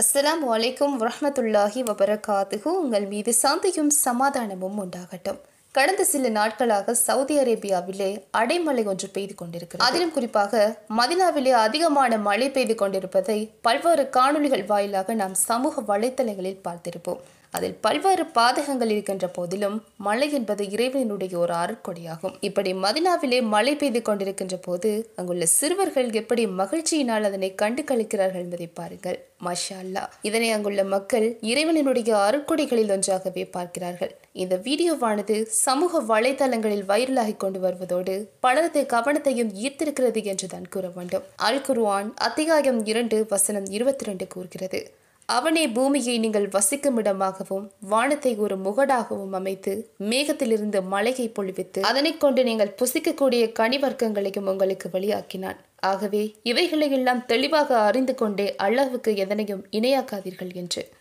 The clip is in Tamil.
அஸ்ஸலாமு அலைக்கும் வரஹ்மத்துல்லாஹி வபரகாத்துஹு உங்கள் மீது சாந்தியும் சமாதானமும் உண்டாகட்டும் கடந்த சில நாட்களாக சவுதி அரேபியாவிலே அடைமழை ஒன்று பெய்து கொண்டிருக்கிறது அதிலும் குறிப்பாக மதினாவிலே அதிகமான மழை பெய்து கொண்டிருப்பதை பல்வேறு காணொளிகள் வாயிலாக நாம் சமூக வலைத்தளங்களில் பார்த்திருப்போம் அதில் பல்வேறு பாதகங்கள் இருக்கின்ற போதிலும் மழை என்பது இறைவனுடைய ஒரு அருட்கொடையாகும் இப்படி மதினாவிலே மழை பெய்து கொண்டிருக்கின்ற போது அங்குள்ள சிறுவர்கள் எப்படி மகிழ்ச்சியினால் அதனை கண்டு கழிக்கிறார்கள் என்பதை பாருங்கள் மாஷா அல்லா இதனை அங்குள்ள மக்கள் இறைவனினுடைய அருட்கொடைகளில் ஒன்றாகவே பார்க்கிறார்கள் இந்த வீடியோவானது சமூக வலைதளங்களில் வைரலாகி கொண்டு வருவதோடு பலரது கவனத்தையும் ஈர்த்திருக்கிறது என்றுதான் கூற வேண்டும் அல் குர்ஆன் அத்தியாயம் இரண்டு வசனம் இருபத்தி ரெண்டு கூறுகிறது அவனே பூமியை நீங்கள் வசிக்கும் இடமாகவும் வானத்தை ஒரு முகடாகவும் அமைத்து மேகத்திலிருந்து மழையை பொழிவித்து அதனைக் கொண்டு நீங்கள் புசிக்கக்கூடிய கனிவர்க்கங்களையும் உங்களுக்கு வெளியாக்கினான் ஆகவே இவைகளை எல்லாம் தெளிவாக அறிந்து கொண்டே அல்லாஹ்வுக்கு எதனையும் இணையாக்காதீர்கள் என்று